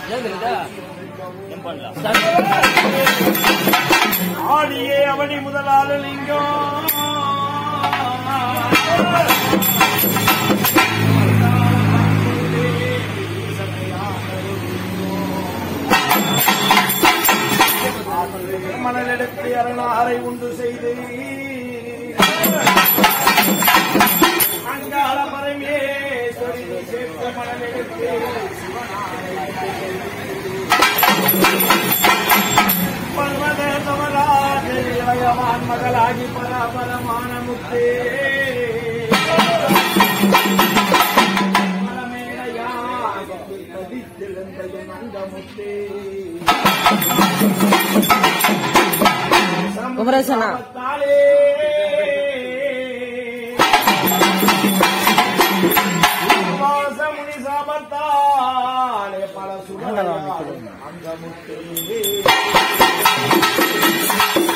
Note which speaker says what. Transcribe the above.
Speaker 1: ஆடியே அவனி முதலாள லிங்கம் மணலெடுத்து அரணாரை உண்டு செய்து அங்காள பரமேஸ்வரி சேர்த்த மணலெடுத்து பர்வத கமலாஜி இளையவான் மகளாகி பராபரமான முத்தே மரமேலையாக பதித்திருந்த என் அங்கமுத்தே
Speaker 2: குமரேசனா.
Speaker 1: தாளே வாசமுனி சாபத்தாலே பல சுடராலும் அங்கமுத்தே